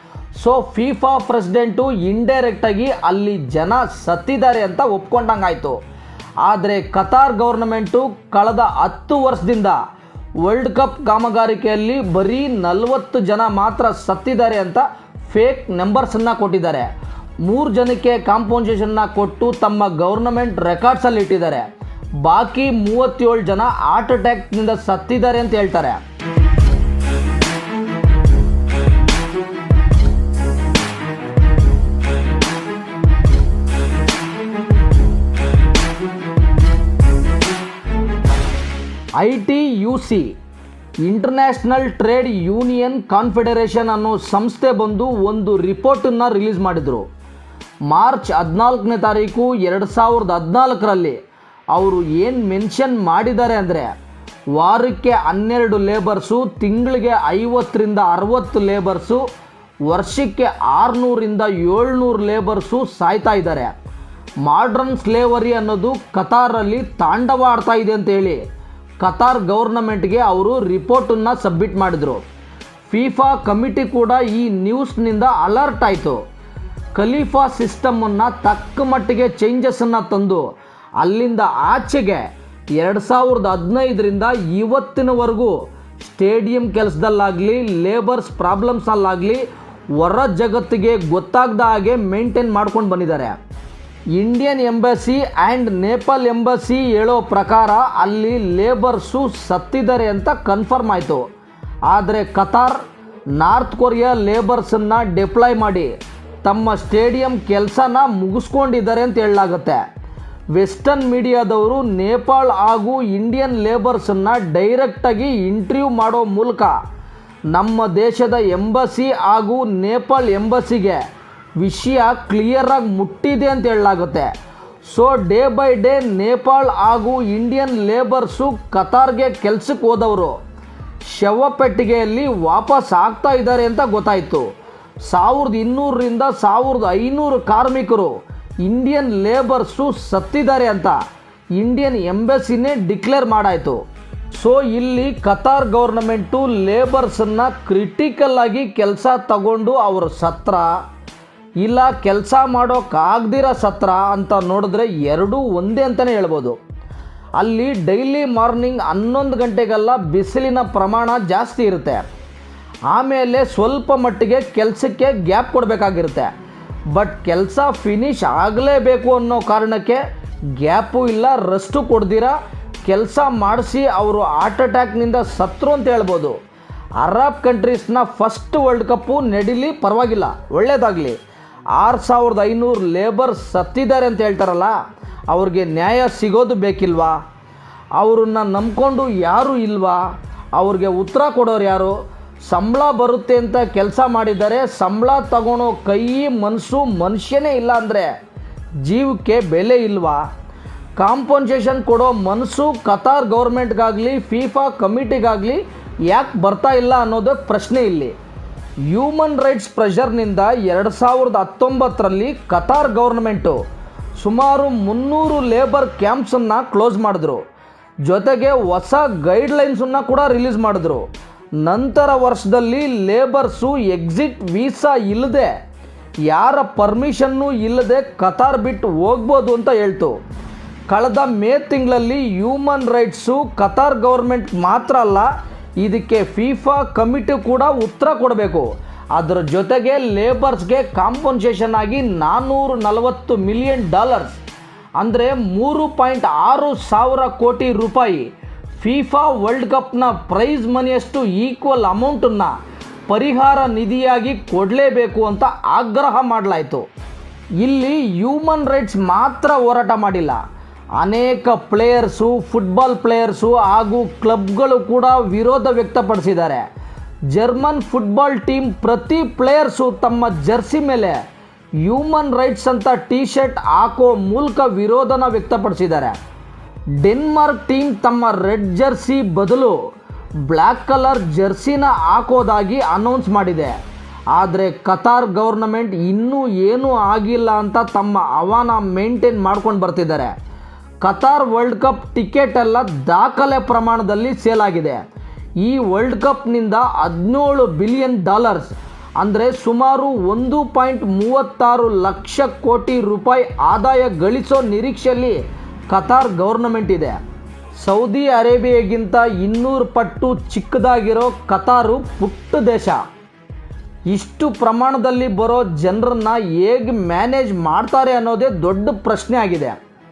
Speaker 1: ಸೊ ಫಿಫಾ ಪ್ರೆಸಿಡೆಂಟು ಇಂಡೈರೆಕ್ಟಾಗಿ ಅಲ್ಲಿ ಜನ ಸತ್ತಿದ್ದಾರೆ ಅಂತ ಒಪ್ಕೊಂಡಂಗಾಯ್ತು ಆದರೆ ಕತಾರ್ ಗೌರ್ನಮೆಂಟು ಕಳೆದ ಹತ್ತು ವರ್ಷದಿಂದ ವರ್ಲ್ಡ್ ಕಪ್ ಕಾಮಗಾರಿಕೆಯಲ್ಲಿ ಬರೀ ನಲವತ್ತು ಜನ ಮಾತ್ರ ಸತ್ತಿದ್ದಾರೆ ಅಂತ ಫೇಕ್ ನಂಬರ್ಸನ್ನು ಕೊಟ್ಟಿದ್ದಾರೆ ಮೂರು ಜನಕ್ಕೆ ಕಾಂಪೋನ್ಸೇಷನ್ನ ಕೊಟ್ಟು ತಮ್ಮ ಗೌರ್ನಮೆಂಟ್ ರೆಕಾರ್ಡ್ಸಲ್ಲಿ ಇಟ್ಟಿದ್ದಾರೆ ಬಾಕಿ ಮೂವತ್ತೇಳು ಜನ ಹಾರ್ಟ್ ಅಟ್ಯಾಕ್ನಿಂದ ಸತ್ತಿದ್ದಾರೆ ಅಂತ ಹೇಳ್ತಾರೆ I T U C international trade union confederation ಅನ್ನೋ ಸಂಸ್ಥೆ ಬಂದು ಒಂದು ರಿಪೋರ್ಟನ್ನು ರಿಲೀಸ್ ಮಾಡಿದರು ಮಾರ್ಚ್ ಹದಿನಾಲ್ಕನೇ ತಾರೀಕು ಎರಡು ಸಾವಿರದ ಹದಿನಾಲ್ಕರಲ್ಲಿ ಅವರು ಏನು ಮೆನ್ಷನ್ ಮಾಡಿದ್ದಾರೆ ಅಂದರೆ ವಾರಕ್ಕೆ ಹನ್ನೆರಡು ಲೇಬರ್ಸು ತಿಂಗಳಿಗೆ ಐವತ್ತರಿಂದ ಅರವತ್ತು ಲೇಬರ್ಸು ವರ್ಷಕ್ಕೆ ಆರುನೂರಿಂದ ಏಳ್ನೂರು ಲೇಬರ್ಸು ಸಾಯ್ತಾ ಇದ್ದಾರೆ ಮಾಡ್ರನ್ ಸ್ಲೇವರಿ ಅನ್ನೋದು ಕತಾರಲ್ಲಿ ತಾಂಡವ ಆಡ್ತಾ ಇದೆ ಅಂತೇಳಿ ಕತಾರ್ ಗೌರ್ನಮೆಂಟ್ಗೆ ಅವರು ರಿಪೋರ್ಟನ್ನು ಸಬ್ಮಿಟ್ ಮಾಡಿದರು ಫಿಫಾ ಕಮಿಟಿ ಕೂಡ ಈ ನ್ಯೂಸ್ನಿಂದ ಅಲರ್ಟ್ ಆಯಿತು ಖಲೀಫಾ ಸಿಸ್ಟಮನ್ನು ತಕ್ಕ ಮಟ್ಟಿಗೆ ಚೇಂಜಸನ್ನು ತಂದು ಅಲ್ಲಿಂದ ಆಚೆಗೆ ಎರಡು ಸಾವಿರದ ಹದಿನೈದರಿಂದ ಇವತ್ತಿನವರೆಗೂ ಸ್ಟೇಡಿಯಂ ಕೆಲಸದಲ್ಲಾಗಲಿ ಲೇಬರ್ಸ್ ಪ್ರಾಬ್ಲಮ್ಸಲ್ಲಾಗಲಿ ಹೊರ ಜಗತ್ತಿಗೆ ಗೊತ್ತಾಗದ ಹಾಗೆ ಮೇಂಟೈನ್ ಮಾಡ್ಕೊಂಡು ಬಂದಿದ್ದಾರೆ Indian embassy and Nepal embassy ಹೇಳೋ ಪ್ರಕಾರ ಅಲ್ಲಿ ಲೇಬರ್ಸು ಸತ್ತಿದ್ದಾರೆ ಅಂತ ಕನ್ಫರ್ಮ್ ಆಯಿತು ಆದರೆ ಕತಾರ್ ನಾರ್ತ್ ಕೊರಿಯಾ ಲೇಬರ್ಸನ್ನು ಡಿಪ್ಲಾಯ್ ಮಾಡಿ ತಮ್ಮ ಸ್ಟೇಡಿಯಂ ಕೆಲಸನ ಮುಗಿಸ್ಕೊಂಡಿದ್ದಾರೆ ಅಂತ ಹೇಳಲಾಗುತ್ತೆ ವೆಸ್ಟರ್ನ್ ಮೀಡಿಯಾದವರು ನೇಪಾಳ್ ಹಾಗೂ ಇಂಡಿಯನ್ ಲೇಬರ್ಸನ್ನು ಡೈರೆಕ್ಟಾಗಿ ಇಂಟರ್ವ್ಯೂ ಮಾಡೋ ಮೂಲಕ ನಮ್ಮ ದೇಶದ ಎಂಬಸಿ ಹಾಗೂ ನೇಪಾಳ್ ಎಂಬಸಿಗೆ ವಿಷಯ ಕ್ಲಿಯರಾಗಿ ಮುಟ್ಟಿದೆ ಅಂತ ಹೇಳಲಾಗುತ್ತೆ so day by day Nepal ಹಾಗೂ ಇಂಡಿಯನ್ ಲೇಬರ್ಸು ಕತಾರ್ಗೆ ಕೆಲ್ಸಕ್ಕೆ ಹೋದವರು ಶವಪೆಟ್ಟಿಗೆಯಲ್ಲಿ ವಾಪಸ್ ಆಗ್ತಾ ಇದ್ದಾರೆ ಅಂತ ಗೊತ್ತಾಯಿತು ಸಾವಿರದ ಇನ್ನೂರರಿಂದ ಸಾವಿರದ ಐನೂರು ಕಾರ್ಮಿಕರು ಇಂಡಿಯನ್ ಲೇಬರ್ಸು ಸತ್ತಿದ್ದಾರೆ ಅಂತ ಇಂಡಿಯನ್ ಎಂಬಸಿನೇ ಡಿಕ್ಲೇರ್ ಮಾಡಾಯಿತು ಸೊ ಇಲ್ಲಿ ಕತಾರ್ ಗೌರ್ನಮೆಂಟು ಲೇಬರ್ಸನ್ನು ಕ್ರಿಟಿಕಲ್ ಆಗಿ ಕೆಲಸ ತಗೊಂಡು ಅವರು ಸತ್ರ ಇಲ್ಲ ಕೆಲಸ ಮಾಡೋಕ್ಕಾಗ್ದಿರೋ ಸತ್ರ ಅಂತ ನೋಡಿದ್ರೆ ಎರಡೂ ಒಂದೇ ಅಂತಲೇ ಹೇಳ್ಬೋದು ಅಲ್ಲಿ ಡೈಲಿ ಮಾರ್ನಿಂಗ್ ಹನ್ನೊಂದು ಗಂಟೆಗೆಲ್ಲ ಬಿಸಿಲಿನ ಪ್ರಮಾಣ ಜಾಸ್ತಿ ಇರುತ್ತೆ ಆಮೇಲೆ ಸ್ವಲ್ಪ ಮಟ್ಟಿಗೆ ಕೆಲಸಕ್ಕೆ ಗ್ಯಾಪ್ ಕೊಡಬೇಕಾಗಿರುತ್ತೆ ಬಟ್ ಕೆಲಸ ಫಿನಿಶ್ ಆಗಲೇಬೇಕು ಅನ್ನೋ ಕಾರಣಕ್ಕೆ ಗ್ಯಾಪು ಇಲ್ಲ ರೆಸ್ಟು ಕೊಡ್ದಿರ ಕೆಲಸ ಮಾಡಿಸಿ ಅವರು ಹಾರ್ಟ್ ಅಟ್ಯಾಕ್ನಿಂದ ಸತ್ರು ಅಂತ ಹೇಳ್ಬೋದು ಅರಬ್ ಕಂಟ್ರೀಸ್ನ ಫಸ್ಟ್ ವರ್ಲ್ಡ್ ಕಪ್ಪು ನಡೀಲಿ ಪರವಾಗಿಲ್ಲ ಒಳ್ಳೆಯದಾಗಲಿ ಆರು ಸಾವಿರದ ಐನೂರು ಲೇಬರ್ ಸತ್ತಿದ್ದಾರೆ ಅಂತ ಹೇಳ್ತಾರಲ್ಲ ಅವ್ರಿಗೆ ನ್ಯಾಯ ಸಿಗೋದು ಬೇಕಿಲ್ವಾ ಅವ್ರನ್ನ ನಂಬ್ಕೊಂಡು ಯಾರೂ ಇಲ್ವಾ ಅವ್ರಿಗೆ ಉತ್ತರ ಕೊಡೋರು ಯಾರು ಸಂಬಳ ಬರುತ್ತೆ ಅಂತ ಕೆಲಸ ಮಾಡಿದ್ದಾರೆ ಸಂಬಳ ತಗೊಳೋ ಕೈ ಮನಸ್ಸು ಮನುಷ್ಯನೇ ಇಲ್ಲ ಅಂದರೆ ಜೀವಕ್ಕೆ ಬೆಲೆ ಇಲ್ವಾ ಕಾಂಪನ್ಸೇಷನ್ ಕೊಡೋ ಮನಸ್ಸು ಕತಾರ್ ಗೌರ್ಮೆಂಟ್ಗಾಗಲಿ ಫಿಫಾ ಕಮಿಟಿಗಾಗಲಿ ಯಾಕೆ ಬರ್ತಾ ಇಲ್ಲ ಅನ್ನೋದು ಪ್ರಶ್ನೆ ಇಲ್ಲಿ ಹ್ಯೂಮನ್ ರೈಟ್ಸ್ ಪ್ರೆಷರ್ನಿಂದ ಎರಡು ಸಾವಿರದ ಹತ್ತೊಂಬತ್ತರಲ್ಲಿ ಕತಾರ್ ಗೌರ್ಮೆಂಟು ಸುಮಾರು ಮುನ್ನೂರು ಲೇಬರ್ ಕ್ಯಾಂಪ್ಸನ್ನು ಕ್ಲೋಸ್ ಮಾಡಿದ್ರು ಜೊತೆಗೆ ಹೊಸ ಗೈಡ್ಲೈನ್ಸನ್ನು ಕೂಡ ರಿಲೀಸ್ ಮಾಡಿದ್ರು ನಂತರ ವರ್ಷದಲ್ಲಿ ಲೇಬರ್ಸು ಎಕ್ಸಿಟ್ ವೀಸಾ ಇಲ್ಲದೆ ಯಾರ ಪರ್ಮಿಷನ್ನು ಇಲ್ಲದೆ ಕತಾರ್ ಬಿಟ್ಟು ಹೋಗ್ಬೋದು ಅಂತ ಹೇಳ್ತು ಕಳೆದ ಮೇ ತಿಂಗಳಲ್ಲಿ ಹ್ಯೂಮನ್ ರೈಟ್ಸು ಕತಾರ್ ಗೌರ್ಮೆಂಟ್ ಮಾತ್ರ ಅಲ್ಲ ಇದಕ್ಕೆ ಫಿಫಾ ಕಮಿಟಿ ಕೂಡ ಉತ್ತರ ಕೊಡಬೇಕು ಅದರ ಜೊತೆಗೆ ಲೇಬರ್ಸ್ಗೆ ಕಾಂಪನ್ಸೇಷನ್ ಆಗಿ ನಾನ್ನೂರು ನಲವತ್ತು ಮಿಲಿಯನ್ ಡಾಲರ್ಸ್ ಅಂದರೆ ಮೂರು ಪಾಯಿಂಟ್ ಆರು ಸಾವಿರ ಕೋಟಿ ರೂಪಾಯಿ ಫಿಫಾ ವರ್ಲ್ಡ್ ಕಪ್ನ ಪ್ರೈಸ್ ಮನಿಯಷ್ಟು ಈಕ್ವಲ್ ಅಮೌಂಟನ್ನು ಪರಿಹಾರ ನಿಧಿಯಾಗಿ ಕೊಡಲೇಬೇಕು ಅಂತ ಆಗ್ರಹ ಮಾಡಲಾಯಿತು ಇಲ್ಲಿ ಹ್ಯೂಮನ್ ರೈಟ್ಸ್ ಮಾತ್ರ ಹೋರಾಟ ಮಾಡಿಲ್ಲ ಅನೇಕ ಪ್ಲೇಯರ್ಸು ಫುಟ್ಬಾಲ್ ಪ್ಲೇಯರ್ಸು ಹಾಗೂ ಕ್ಲಬ್ಗಳು ಕೂಡ ವಿರೋಧ ವ್ಯಕ್ತಪಡಿಸಿದ್ದಾರೆ ಜರ್ಮನ್ ಫುಟ್ಬಾಲ್ ಟೀಮ್ ಪ್ರತಿ ಪ್ಲೇಯರ್ಸು ತಮ್ಮ ಜರ್ಸಿ ಮೇಲೆ ಹ್ಯೂಮನ್ ರೈಟ್ಸ್ ಅಂತ ಟಿ ಶರ್ಟ್ ಹಾಕೋ ಮೂಲಕ ವಿರೋಧನ ವ್ಯಕ್ತಪಡಿಸಿದ್ದಾರೆ ಡೆನ್ಮಾರ್ಕ್ ಟೀಮ್ ತಮ್ಮ ರೆಡ್ ಜರ್ಸಿ ಬದಲು ಬ್ಲ್ಯಾಕ್ ಕಲರ್ ಜರ್ಸಿನ ಹಾಕೋದಾಗಿ ಅನೌನ್ಸ್ ಮಾಡಿದೆ ಆದರೆ ಕತಾರ್ ಗೌರ್ನಮೆಂಟ್ ಇನ್ನೂ ಏನೂ ಆಗಿಲ್ಲ ಅಂತ ತಮ್ಮ ಹವಾನ ಮೇಂಟೈನ್ ಮಾಡ್ಕೊಂಡು ಬರ್ತಿದ್ದಾರೆ ಕತಾರ್ ವರ್ಲ್ಡ್ ಕಪ್ ಟಿಕೆಟ್ ಎಲ್ಲ ದಾಖಲೆ ಪ್ರಮಾಣದಲ್ಲಿ ಸೇಲ್ ಆಗಿದೆ ಈ ವರ್ಲ್ಡ್ ಕಪ್ನಿಂದ ಹದಿನೇಳು ಬಿಲಿಯನ್ ಡಾಲರ್ಸ್ ಅಂದರೆ ಸುಮಾರು ಒಂದು ಪಾಯಿಂಟ್ ಮೂವತ್ತಾರು ಲಕ್ಷ ಕೋಟಿ ರೂಪಾಯಿ ಆದಾಯ ಗಳಿಸೋ ನಿರೀಕ್ಷೆಯಲ್ಲಿ ಕತಾರ್ ಗೌರ್ನಮೆಂಟ್ ಇದೆ ಸೌದಿ ಅರೇಬಿಯಾಗಿಂತ ಇನ್ನೂರು ಪಟ್ಟು ಚಿಕ್ಕದಾಗಿರೋ ಕತಾರು ಪುಟ್ಟ ದೇಶ ಇಷ್ಟು ಪ್ರಮಾಣದಲ್ಲಿ ಬರೋ ಜನರನ್ನ ಹೇಗೆ ಮ್ಯಾನೇಜ್ ಮಾಡ್ತಾರೆ ಅನ್ನೋದೇ ದೊಡ್ಡ ಪ್ರಶ್ನೆ ಆಗಿದೆ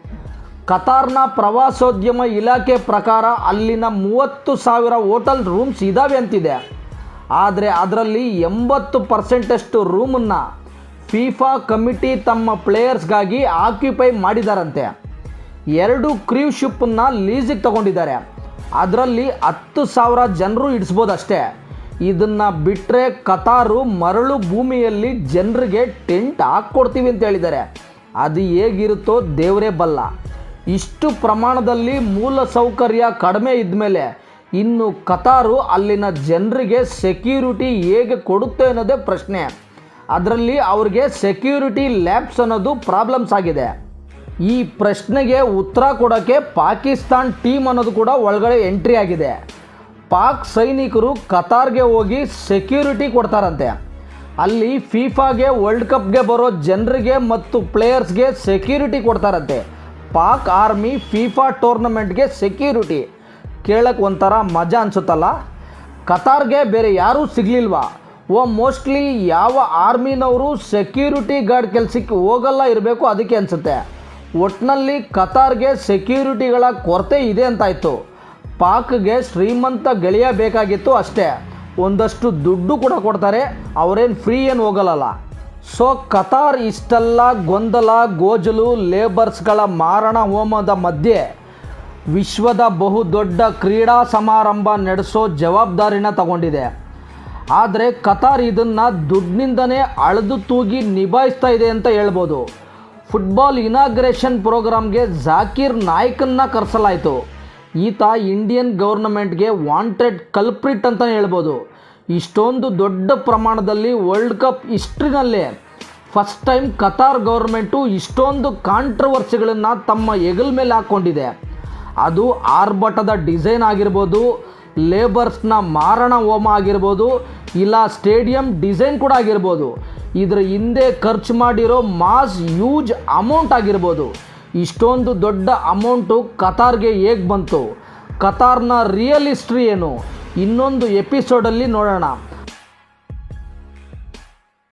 Speaker 1: ಕತಾರ್ನ ಪ್ರವಾಸೋದ್ಯಮ ಇಲಾಖೆ ಪ್ರಕಾರ ಅಲ್ಲಿನ ಮೂವತ್ತು ಸಾವಿರ ಹೋಟೆಲ್ ರೂಮ್ಸ್ ಇದ್ದಾವೆ ಅಂತಿದೆ ಆದರೆ ಅದರಲ್ಲಿ ಎಂಬತ್ತು ಪರ್ಸೆಂಟಷ್ಟು ರೂಮನ್ನು ಫಿಫಾ ಕಮಿಟಿ ತಮ್ಮ ಪ್ಲೇಯರ್ಸ್ಗಾಗಿ ಆಕ್ಯುಪೈ ಮಾಡಿದಾರಂತೆ ಎರಡು ಕ್ರೀವ್ ಶಿಪ್ಪನ್ನು ಲೀಸಿಗೆ ತಗೊಂಡಿದ್ದಾರೆ ಅದರಲ್ಲಿ ಹತ್ತು ಸಾವಿರ ಜನರು ಇಡಿಸ್ಬೋದು ಅಷ್ಟೇ ಇದನ್ನು ಬಿಟ್ಟರೆ ಕತಾರು ಮರಳು ಭೂಮಿಯಲ್ಲಿ ಜನರಿಗೆ ಟೆಂಟ್ ಹಾಕ್ಕೊಡ್ತೀವಿ ಅಂತ ಹೇಳಿದ್ದಾರೆ ಅದು ಹೇಗಿರುತ್ತೋ ದೇವರೇ ಬಲ್ಲ ಇಷ್ಟು ಪ್ರಮಾಣದಲ್ಲಿ ಮೂಲ ಸೌಕರ್ಯ ಕಡಿಮೆ ಇದ್ಮೇಲೆ ಇನ್ನು ಕತಾರು ಅಲ್ಲಿನ ಜನರಿಗೆ ಸೆಕ್ಯೂರಿಟಿ ಹೇಗೆ ಕೊಡುತ್ತೆ ಅನ್ನೋದೇ ಪ್ರಶ್ನೆ ಅದರಲ್ಲಿ ಅವ್ರಿಗೆ ಸೆಕ್ಯೂರಿಟಿ ಲ್ಯಾಬ್ಸ್ ಅನ್ನೋದು ಪ್ರಾಬ್ಲಮ್ಸ್ ಆಗಿದೆ ಈ ಪ್ರಶ್ನೆಗೆ ಉತ್ತರ ಕೊಡೋಕ್ಕೆ ಪಾಕಿಸ್ತಾನ್ ಟೀಮ್ ಅನ್ನೋದು ಕೂಡ ಒಳಗಡೆ ಎಂಟ್ರಿ ಆಗಿದೆ ಪಾಕ್ ಸೈನಿಕರು ಕತಾರ್ಗೆ ಹೋಗಿ ಸೆಕ್ಯೂರಿಟಿ ಕೊಡ್ತಾರಂತೆ ಅಲ್ಲಿ ಫಿಫಾಗೆ ವರ್ಲ್ಡ್ ಕಪ್ಗೆ ಬರೋ ಜನರಿಗೆ ಮತ್ತು ಪ್ಲೇಯರ್ಸ್ಗೆ ಸೆಕ್ಯೂರಿಟಿ ಕೊಡ್ತಾರಂತೆ ಪಾಕ್ ಆರ್ಮಿ ಫಿಫಾ ಟೂರ್ನಮೆಂಟ್ಗೆ ಸೆಕ್ಯೂರಿಟಿ ಕೇಳಕ್ಕೆ ಒಂಥರ ಮಜಾ ಅನ್ಸುತ್ತಲ್ಲ ಕತಾರ್ಗೆ ಬೇರೆ ಯಾರೂ ಸಿಗಲಿಲ್ವಾ ಓ ಮೋಸ್ಟ್ಲಿ ಯಾವ ಆರ್ಮಿನವರು ಸೆಕ್ಯೂರಿಟಿ ಗಾರ್ಡ್ ಕೆಲಸಕ್ಕೆ ಹೋಗಲ್ಲ ಇರಬೇಕು ಅದಕ್ಕೆ ಅನಿಸುತ್ತೆ ಒಟ್ಟಿನಲ್ಲಿ ಕತಾರ್ಗೆ ಸೆಕ್ಯೂರಿಟಿಗಳ ಕೊರತೆ ಇದೆ ಅಂತಾಯಿತು ಪಾಕ್ಗೆ ಶ್ರೀಮಂತ ಗೆಳೆಯ ಬೇಕಾಗಿತ್ತು ಅಷ್ಟೇ ಒಂದಷ್ಟು ದುಡ್ಡು ಕೂಡ ಕೊಡ್ತಾರೆ ಅವರೇನು ಫ್ರೀ ಏನು ಹೋಗಲ್ಲ ಸೊ ಕತಾರ್ ಇಷ್ಟೆಲ್ಲ ಗೊಂದಲ ಗೋಜಲು ಲೇಬರ್ಸ್ಗಳ ಮಾರಣ ಹೋಮದ ಮಧ್ಯೆ ವಿಶ್ವದ ಬಹುದೊಡ್ಡ ಕ್ರೀಡಾ ಸಮಾರಂಭ ನಡೆಸೋ ಜವಾಬ್ದಾರಿನ ತಗೊಂಡಿದೆ ಆದರೆ ಕತಾರ್ ಇದನ್ನು ದುಡ್ಡಿನಿಂದನೇ ಅಳೆದು ತೂಗಿ ನಿಭಾಯಿಸ್ತಾ ಇದೆ ಅಂತ ಹೇಳ್ಬೋದು ಫುಟ್ಬಾಲ್ ಇನಾಗ್ರೇಷನ್ ಪ್ರೋಗ್ರಾಮ್ಗೆ ಜಾಕೀರ್ ನಾಯ್ಕನ್ನ ಕರೆಸಲಾಯಿತು ಈತ ಇಂಡಿಯನ್ ಗೌರ್ನಮೆಂಟ್ಗೆ ವಾಂಟೆಡ್ ಕಲ್ಪ್ರಿಟ್ ಅಂತಲೇ ಹೇಳ್ಬೋದು ಇಷ್ಟೊಂದು ದೊಡ್ಡ ಪ್ರಮಾಣದಲ್ಲಿ ವರ್ಲ್ಡ್ ಕಪ್ ಹಿಸ್ಟ್ರಿನಲ್ಲೇ ಫಸ್ಟ್ ಟೈಮ್ ಕತಾರ್ ಗೌರ್ಮೆಂಟು ಇಷ್ಟೊಂದು ಕಾಂಟ್ರವರ್ಸಿಗಳನ್ನು ತಮ್ಮ ಹೆಗಲ ಮೇಲೆ ಹಾಕ್ಕೊಂಡಿದೆ ಅದು ಆರ್ಭಟದ ಡಿಸೈನ್ ಆಗಿರ್ಬೋದು ಲೇಬರ್ಸ್ನ ಮಾರಣ ಹೋಮ ಆಗಿರ್ಬೋದು ಇಲ್ಲ ಸ್ಟೇಡಿಯಂ ಡಿಸೈನ್ ಕೂಡ ಆಗಿರ್ಬೋದು ಇದರ ಹಿಂದೆ ಖರ್ಚು ಮಾಡಿರೋ ಮಾಸ್ ಯೂಜ್ ಅಮೌಂಟ್ ಆಗಿರ್ಬೋದು ಇಷ್ಟೊಂದು ದೊಡ್ಡ ಅಮೌಂಟು ಕತಾರ್ಗೆ ಹೇಗೆ ಬಂತು ಕತಾರ್ನ ರಿಯಲ್ ಹಿಸ್ಟ್ರಿ ಏನು ಇನ್ನೊಂದು ಎಪಿಸೋಡಲ್ಲಿ ನೋಡೋಣ